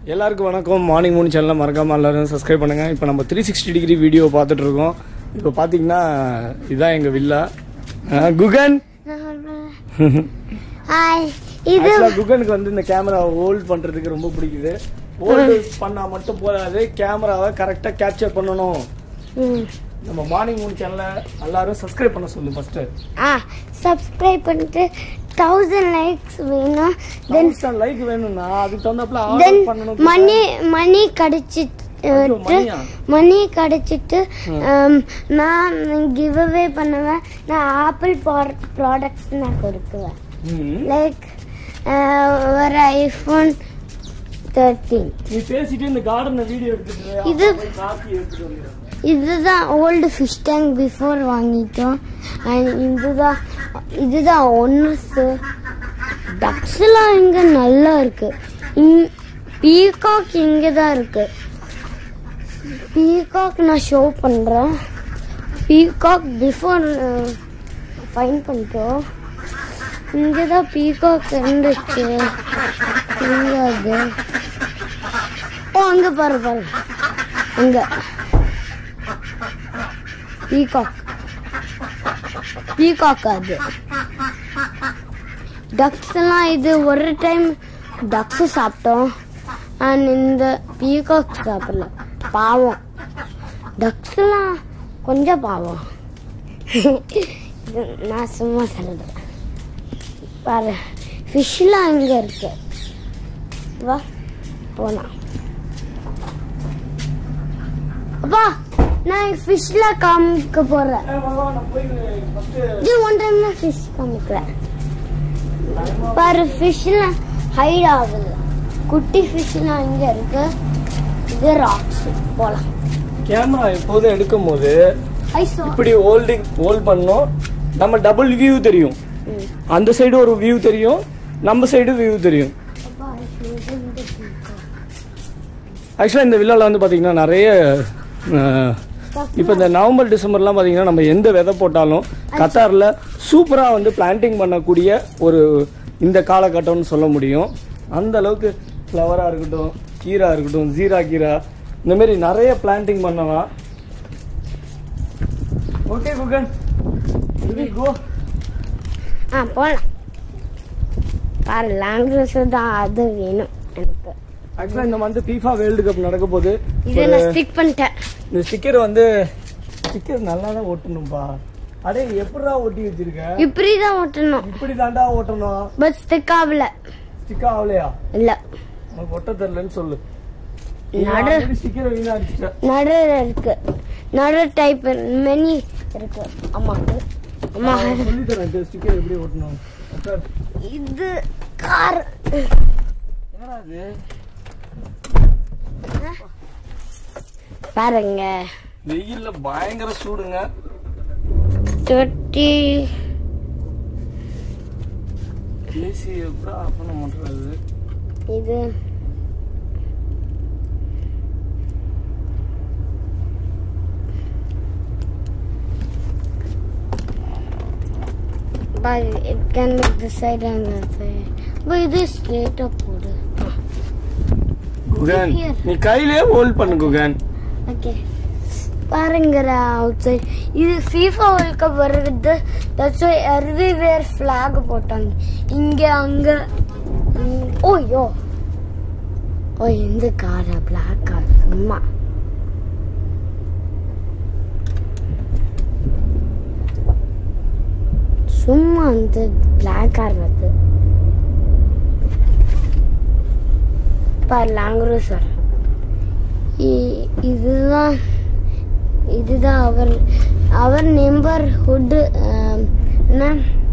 எல்லாருக்கும் வணக்கம் மார்னிங் மூணு சேனலை மறக்காம எல்லாரும் சப்ஸ்கிரைப் பண்ணுங்க இப்போ நம்ம த்ரீ சிக்ஸ்டி டிகிரி வீடியோ பார்த்துட்டு இருக்கோம் இப்போ பார்த்தீங்கன்னா இதுதான் எங்கள் வில்லா அஹ், குகன் ஹாய் இது ஆக்சுவலாக குகனுக்கு வந்து இந்த கேமராவை ஹோல்ட் பண்ணுறதுக்கு ரொம்ப பிடிக்குது ஹோல்டு பண்ணால் மட்டும் போதாது கேமராவை கரெக்டாக கேப்சர் பண்ணணும் ம். நம்ம மார்னிங் மூணு சேனலை எல்லாரும் சப்ஸ்கிரைப் பண்ண சொல்லு ஃபஸ்ட்டு ஆ சப்ஸ்கிரைப் பண்ணிட்டு தௌசண்ட் லைக்ஸ் வேணும் தென் தென் லைக் வேணும்னா அதுக்கு தகுந்தாப்புல தென் ஆர்டர் பண்ணணும் மணி மணி கிடைச்சிட்டு ஐயோ, மணியா? மணி கிடைச்சிட்டு um, நான் கிவ் அவே பண்ணுவேன் நான் ஆப்பிள் ப்ராடக்ட்ஸ் நான் கொடுக்குவேன் ம். லைக் ஒரு ஐஃபோன் தேர்ட்டீன் நீ பேசிட்டு இந்த கார்டனை வீடியோ எடுத்துட்டு இது- காஃபி எடுத்துட்டு வந்துடுறேன் இதுதான் ஓல்டு ஃபிஷ் டேங்க் பிஃபோர் வாங்கிட்டோம் அண்ட் இதுதான் இதுதான் ஒன்று டக்ஸ்லாம் இங்கே நல்லா இருக்கு பீகாக் இங்கே தான் இருக்கு பீகாக் நான் ஷோ பண்ணுறேன் பீகாக் பிஃபோர் ஃபைன் பண்ணிட்டோம் இங்கே தான் பீகாக் இருந்துச்சு இங்கே அது ஓ அங்கே பாரு பாரு அங்கே பீகாக் பீகாக் அது டக்ஸ் எல்லாம் இது ஒரு டைம் டக்ஸ் சாப்பிட்டோம் அண்ட் இந்த பீகாக் சாப்பிடல பாவம் டக்ஸ் எல்லாம் கொஞ்சம் பாவம் இது நான் சும்மா சொல்றேன் பாரு ஃபிஷ்லாம் இங்கே இருக்கு வா போலாம் அப்பா நான் ஃபிஷ்ல காமிக்க போறேன் ஏய், வா, வா, நான் போய் first இது ஒன் டைம்ல ஃபிஷ் காமிக்கிறேன் பாரு ஃபிஷ்ல ஹைட் ஆகுது குட்டி ஃபிஷ்லாம் இங்க இருக்கு இது ராக்ஸ் போலாம் கேமரா எப்போதும் எடுக்கும் போது ஐ சோ இப்படி ஹோல்டிங் ஹோல்ட் பண்ணோம் நம்ம டபுள் வியூ தெரியும் அந்த சைடு ஒரு வியூ தெரியும் நம்ம சைடு வியூ தெரியும் ஆக்சுவலாக இந்த வில்லால வந்து பார்த்தீங்கன்னா நிறைய இப்போ இந்த நவம்பர் டிசம்பர்லாம் பார்த்தீங்கன்னா நம்ம எந்த விதை போட்டாலும் கத்தாரில் சூப்பராக வந்து பிளான்டிங் பண்ணக்கூடிய ஒரு இந்த காலகட்டம்னு சொல்ல முடியும் அந்த அளவுக்கு ஃப்ளவராக இருக்கட்டும் கீரா இருக்கட்டும் ஜீரா கீரா இந்த மாதிரி நிறைய பிளான்டிங் பண்ணலாம் ஓகே குகன் கோ ஆ போலாம் பாரு லாங்குவேஜ் தான் அது வேணும் எனக்கு ஆக்சுவலாக இந்த மந்த் FIFA வேர்ல்டு கப் நடக்க போகுது இதை நான் ஸ்டிக் பண்ணிட்டேன் இந்த ஸ்டிக்கர் வந்து ஸ்டிக்கர் நல்லா தான் ஒட்டணும்பா அடே எப்படிடா ஒட்டி வச்சிருக்க இப்படி தான் ஓட்டணும் இப்படி தாண்டா ஓட்டணும் பட் ஸ்டிக் ஆகல ஸ்டிக் ஆகலையா இல்ல உனக்கு ஒட்ட தெரியலன்னு சொல்லு நடு ஸ்டிக்கரை வீணா அடிச்சிட்ட நடு இருக்கு நடு டைப் மெனி இருக்கு ஆமா ஆமா சொல்லி தரேன் ஸ்டிக்கர் எப்படி ஒட்டணும் உட்கார். இது கார் என்னடா இது பாருங்க வெயில்ல பயங்கர சூடுங்க தொட்டி ஏசி எப்படி ஆஃப் பண்ண மாட்டேறது இது But it can look this side and that side. But இது straight up போடு குகன் Here. நீ கையிலே ஹோல்ட் பண்ணு குகன் ஓகே பாருங்கிற அவுட் சைட் இது ஃபீஃபா வேர்ல்ட் கப் வருது தட்ஸ் வை எவ்ரிவேர் ஃபிளாக் போட்டாங்க இங்க அங்க இங்க- ஓய்யோ ஓ இந்த காரா பிளாக் கார் சும்மா சும்மா அந்த பிளாக் கார் வருது பாரு லாங்குரு சார் இ- இதுதான் இதுதான் அவர் அவர் நெம்பர்ஹுட் என்ன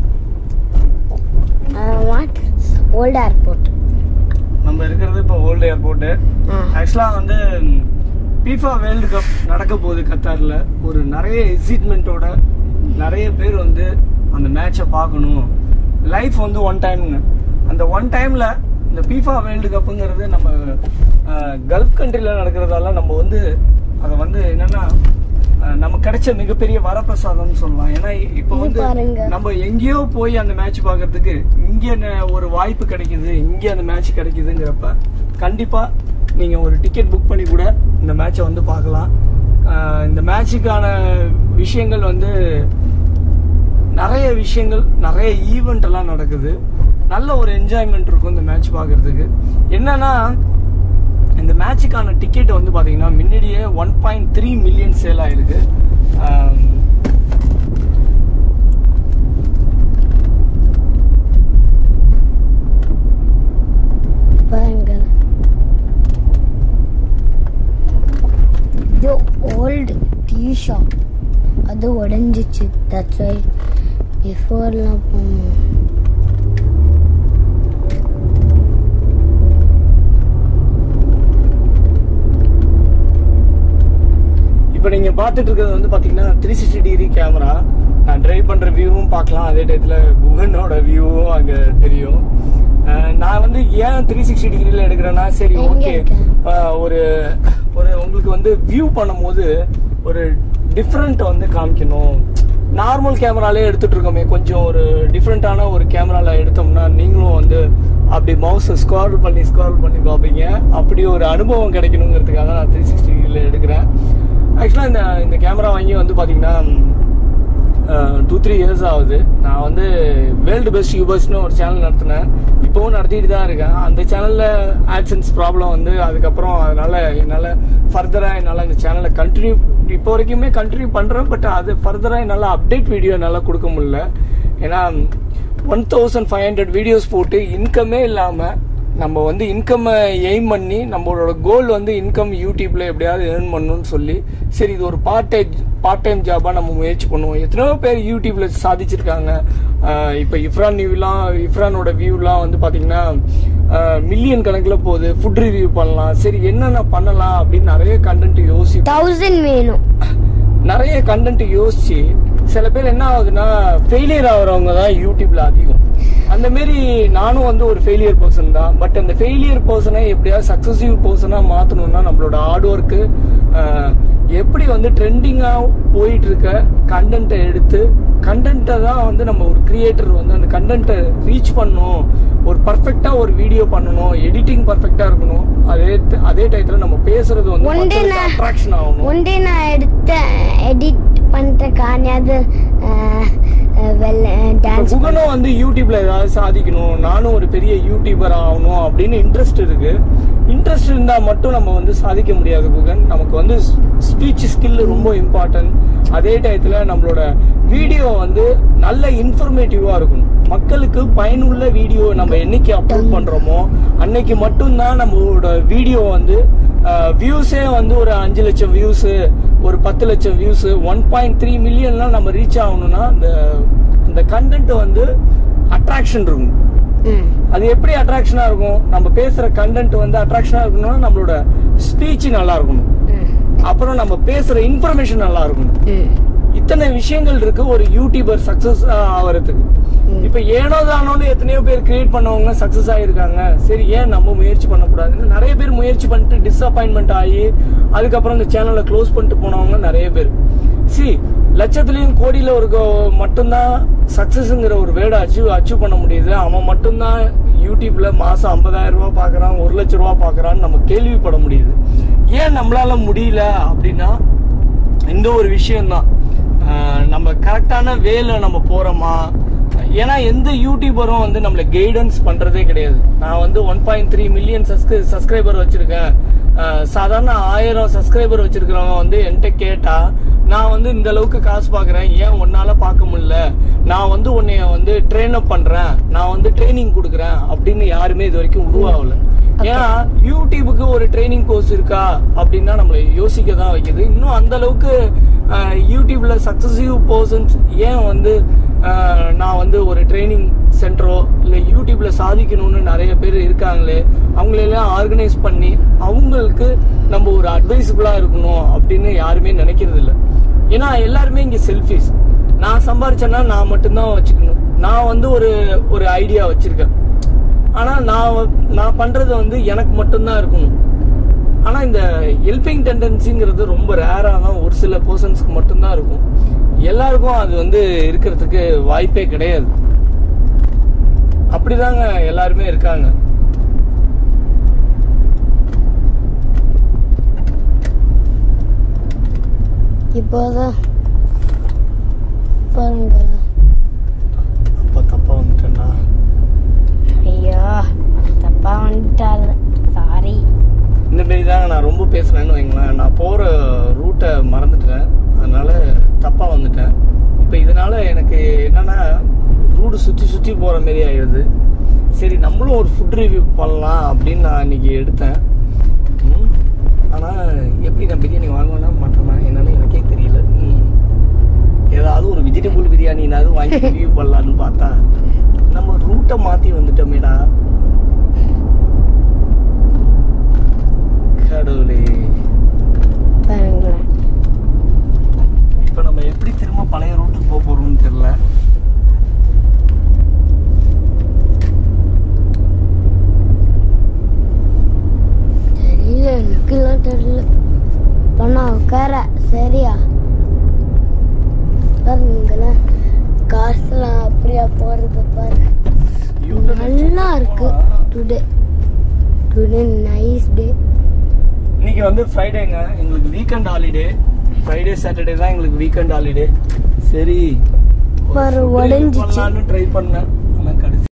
வாட் ஓல்ட் ஏர்போர்ட் நம்ம இருக்கிறது இப்போ ஓல்டு ஏர்போர்ட்டு ஆக்சுவலாக வந்து FIFA வேர்ல்டு கப் நடக்க போகுது கத்தாரில் ஒரு நிறைய எக்ஸைட்மெண்ட்டோட நிறைய பேர் வந்து அந்த மேட்சை பார்க்கணும் லைஃப் வந்து ஒன் டைம்ங்க அந்த ஒன் டைமில் இந்த FIFA வேர்ல்டு கப்புங்கிறது நம்ம கல்ஃப் கண்ட்ரியில் நடக்கிறதால நம்ம வந்து அதை வந்து என்னன்னா அஹ், நமக்கு கிடைச்ச மிகப்பெரிய வரப்பிரசாதம்னு சொல்லலாம் ஏன்னா இப்போ இது வந்து பாருங்க. நம்ம எங்கேயோ போய் அந்த மேட்ச் பார்க்கறதுக்கு இங்க ந- ஒரு வாய்ப்பு கிடைக்குது இங்க அந்த மேட்ச் கிடைக்குதுங்கிறப்ப கண்டிப்பா நீங்கள் ஒரு டிக்கெட் புக் பண்ணி கூட இந்த மேட்சை வந்து பார்க்கலாம் ஆஹ் இந்த மேட்சுக்கான விஷயங்கள் வந்து நிறைய விஷயங்கள் நிறைய ஈவெண்ட் எல்லாம் நடக்குது நல்ல ஒரு என்ஜாய்மெண்ட் இருக்கும் இந்த மேட்ச் பார்க்கறதுக்கு என்னன்னா இந்த மேட்சுக்கான டிக்கெட் வந்து பாத்தீங்கன்னா முன்னாடியே one point three million sale ஆயிருக்கு ஆம், பாருங்க இது ஓல்டு டீ ஷாப் அது உடஞ்சிச்சு தட்ஸ் வை பிஃபோர்லாம் போனோம் இப்போ நீங்க பார்த்துட்டு இருக்கிறது வந்து பாத்தீங்கன்னா த்ரீ சிக்ஸ்டி டிகிரி கேமரா நான் டிரைவ் பண்ற வியூவும் பார்க்கலாம் அதே டயத்துல குகனோட வியூவும் அங்க தெரியும் அஹ் நான் வந்து ஏன் த்ரீ சிக்ஸ்டி டிகிரில எடுக்கிறேன்னா சரி எங்க ஓகே இருக்க? ஒரு ஒரு உங்களுக்கு வந்து வியூ பண்ணும்போது ஒரு டிஃப்ரெண்ட் வந்து காமிக்கணும் நார்மல் கேமராலே எடுத்துட்டு இருக்கோமே கொஞ்சம் ஒரு டிஃப்ரெண்டான ஒரு கேமரால எடுத்தோம்னா நீங்களும் வந்து அப்படி மவுஸை ஸ்க்ரால் பண்ணி ஸ்க்ரால் பண்ணி பார்ப்பீங்க அப்படி ஒரு அனுபவம் கிடைக்கணுங்கிறதுக்காக நான் த்ரீ சிக்ஸ்டி டிகிரியில் எடுக்கிறேன் ஆக்சுவலாக இந்த இந்த கேமரா வாங்கி வந்து பார்த்தீங்கன்னா டூ த்ரீ இயர்ஸ் ஆகுது நான் வந்து வேர்ல்டு பெஸ்ட் யூபர்ஸ்னு ஒரு சேனல் நடத்தினேன் இப்போவும் நடத்திட்டு தான் இருக்கேன் அந்த சேனலில் ஆட்சன்ஸ் ப்ராப்ளம் வந்து அதுக்கப்புறம் அதனால என்னால் ஃபர்தராக என்னால் இந்த சேனலை கண்டினியூ இப்போ வரைக்குமே கண்டினியூ பண்ணுறேன் பட் அது ஃபர்தராக என்னால் அப்டேட் வீடியோ என்னால் கொடுக்க முடியல ஏன்னா one thousand five hundred videos போட்டு இன்கமே இல்லாமல் நம்ம வந்து இன்கம்மை எய்ம் பண்ணி நம்மளோட கோல் வந்து இன்கம் யூடியூப்ல எப்படியாவது ஏர்ன் பண்ணணும்னு சொல்லி சரி இது ஒரு பார்ட் டைம் பார்ட் டைம் ஜாபா நம்ம முயற்சி பண்ணுவோம் எத்தனையோ பேர் யூடியூப்ல சாதிச்சிருக்காங்க ஆஹ் இப்ப இஃப்ரான் நியூலாம் இஃப்ரானோட வியூலாம் வந்து பாத்தீங்கன்னா மில்லியன் கணக்கில் போகுது ஃபுட் ரிவ்யூ பண்ணலாம் சரி என்னென்ன பண்ணலாம் அப்படின்னு நிறைய கண்டென்ட் யோசி தௌசண்ட் வேணும் நிறைய கண்டென்ட் யோசிச்சு சில பேர் என்ன ஆகுதுன்னா ஃபெயிலியர் ஆகுறவங்க தான் யூடியூப்ல அதிகம் அந்த மாரி நானும் வந்து ஒரு ஃபெயிலியர் பர்சன் தான் பட் அந்த ஃபெயிலியர் பர்சனை எப்படியாவது சக்சஸிவ் பர்சனா மாத்தணும்னா நம்மளோட ஹார்ட் ஒர்க்கு எப்படி வந்து ட்ரெண்டிங்கா போயிட்டு இருக்க கண்டென்ட்டை எடுத்து கண்டென்ட்டை தான் வந்து நம்ம ஒரு கிரியேட்டர் வந்து அந்த கண்டென்ட்டை ரீச் பண்ணணும் ஒரு பர்ஃபெக்டா ஒரு வீடியோ பண்ணணும் எடிட்டிங் பர்ஃபெக்டா இருக்கணும் அதே அதே டயத்துல நம்ம பேசுறது வந்து One day நான்- அட்ராக்ஷன் ஆகணும் ஒன் டே நான் எடுத்த எடிட் பண்ணிட்ட காணியாவது வெள்ள டான்ஸ் குகனும் வந்து யூடியூப்ல ஏதாவது சாதிக்கணும் நானும் ஒரு பெரிய யூடியூபர் ஆகணும் அப்படின்னு இன்ட்ரெஸ்ட் இருக்கு இன்ட்ரெஸ்ட் இருந்தா மட்டும் நம்ம வந்து சாதிக்க முடியாது குகன் நமக்கு வந்து ஸ்பீச் ஸ்கில் ரொம்ப இம்பார்ட்டன்ட் அதே டயத்துல நம்மளோட வீடியோ வந்து நல்ல இன்ஃபர்மேட்டிவா இருக்கணும் மக்களுக்கு பயனுள்ள வீடியோ நம்ம என்னைக்கு அப்லோட் பண்றோமோ அன்னைக்கு மட்டும்தான் நம்மளோட வீடியோ வந்து வியூஸே வந்து ஒரு அஞ்சு லட்சம் வியூஸ் ஒரு பத்து லட்சம் வியூஸ் ஒன் பாயிண்ட் த்ரீ மில்லியன்லாம் நம்ம ரீச் ஆகணும்னா அந்த அந்த கண்டென்ட் வந்து அட்ராக்ஷன் இருக்கும் ம் அது எப்படி அட்ராக்ஷனா இருக்கும் நம்ம பேசுற கண்டென்ட் வந்து அட்ராக்ஷனா இருக்கணும்னா நம்மளோட ஸ்பீச் நல்லா இருக்கணும் ம் அப்புறம் நம்ம பேசுற இன்ஃபர்மேஷன் நல்லா இருக்கணும் ம் இத்தனை விஷயங்கள் இருக்கு ஒரு யூடியூபர் சக்சஸ் ஆகிறதுக்கு இப்ப ஏனோ தானோன்னு எத்தனையோ பேர் கிரியேட் பண்ணவங்க சக்சஸ் ஆயிருக்காங்க சரி ஏன் நம்ம முயற்சி பண்ணக்கூடாதுன்னு நிறைய பேர் முயற்சி பண்ணிட்டு டிசப்பாயின்மெண்ட் ஆகி அதுக்கப்புறம் இந்த சேனலை க்ளோஸ் பண்ணிட்டு போனவங்க நிறைய பேர் சி லட்சத்துலயும் கோடியில ஒரு கோ- மட்டும்தான் சக்சஸ்ங்கிற ஒரு வேர்டை அச்சீவ் அச்சீவ் பண்ண முடியுது அவன் மட்டும்தான் யூடியூப்ல மாசம் ஐம்பதாயிரம் ரூபாய் பாக்குறான் ஒரு லட்சம் ரூபாய் பாக்குறான்னு நம்ம கேள்விப்பட முடியுது ஏன் நம்மளால முடியல அப்படின்னா இந்த ஒரு விஷயம்தான் ஆஹ் நம்ம கரெக்டான வேல நம்ம போறோமா ஏன்னா எந்த யூடியூபரும் வந்து நம்மள கைடன்ஸ் பண்றதே கிடையாது நான் வந்து one point three million subscriber வச்சிருக்கேன் ஆஹ் சாதாரண ஆயிரம் சப்ஸ்கிரைபர் வச்சிருக்கிறவங்க வந்து என்கிட்ட கேட்டா நான் வந்து இந்த அளவுக்கு காசு பாக்குறேன் ஏன் உன்னால பார்க்க முடியல நான் வந்து உன்னைய வந்து ட்ரெயின் அப் பண்றேன் நான் வந்து ட்ரைனிங் கொடுக்குறேன் அப்படின்னு யாருமே இது வரைக்கும் உருவாகல ஏன்னா யூடியூபுக்கு ஒரு ட்ரைனிங் கோர்ஸ் இருக்கா அப்படின்னா நம்மளை யோசிக்க தான் வைக்குது இன்னும் அந்த அளவுக்கு அஹ், யூடியூப்ல சக்சஸிவ் பர்சன்ஸ் ஏன் வந்து அஹ், நான் வந்து ஒரு ட்ரைனிங் சென்டரோ இல்லை யூடியூப்ல சாதிக்கணும்னு நிறைய பேர் இருக்காங்களே அவங்களெல்லாம் ஆர்கனைஸ் பண்ணி அவங்களுக்கு நம்ம ஒரு அட்வைசபிளா இருக்கணும் அப்படின்னு யாருமே நினைக்கிறது இல்ல ஏன்னா எல்லாருமே இங்க செல்ஃபிஸ் நான் சம்பாரிச்சேன்னா நான் மட்டும்தான் வச்சுக்கணும் நான் வந்து ஒரு ஒரு ஐடியா வச்சிருக்கேன் ஆனா நான் வ- நான் பண்றது வந்து எனக்கு மட்டும்தான் இருக்கணும் ஆனா இந்த ஹெல்பிங் டெண்டன்சிங்கிறது ரொம்ப ரேரா தான் ஒரு சில பர்சன்ஸ்க்கு மட்டும்தான் இருக்கும் எல்லாருக்கும் அது வந்து இருக்கிறதுக்கு வாய்ப்பே கிடையாது அப்படிதாங்க எல்லாருமே இருக்காங்க இப்போதான் பாருங்களா அப்பா தப்பா வந்துட்டேன்டா ஐயோ தப்பா வந்துட்டாரு சாரி இந்த மாரி தான் நான் ரொம்ப பேசுறேன்னு வைங்களேன் நான் போற ரூட்டை மறந்துட்டேன் அதனால தப்பா வந்துட்டேன் இப்போ இதனால எனக்கு என்னன்னா ரூடு சுற்றி சுற்றி போற மாரி ஆயிடுது சரி நம்மளும் ஒரு ஃபுட் ரிவ்யூ பண்ணலாம் அப்படின்னு நான் இன்னைக்கு எடுத்தேன் ம். ஆனா எப்படி நான் பிரியாணி வாங்குவேனா மாட்டேனா என்னன்னு எனக்கே தெரியல ம். ஏதாவது ஒரு வெஜிடபிள் பிரியாணினாவது வாங்கி ரிவ்யூ பண்ணலான்னு பார்த்தா நம்ம ரூட்டை மாத்தி வந்துட்டோமேடா கடவுளே பாருங்களேன் இப்போ நம்ம எப்படி திரும்ப பழைய ரூட்டுக்கு போக போறோம்னு தெரியல தெரியல எனக்குலாம் தெரியல பண்ணா உட்கார சரியா பாருங்களேன் காசுலாம் அப்படியா போறது பாரு நல்லா இருக்கு டுடே டுடே நைஸ் டே இன்னைக்கு வந்து ஃப்ரைடேங்க எங்களுக்கு வீக்கெண்ட் ஹாலிடே ஃப்ரைடே சாட்டர்டே தான் எங்களுக்கு வீக்கெண்ட் ஹாலிடே சரி பாரு, உடைஞ்சிச்சு. ட்ரை பண்ணேன்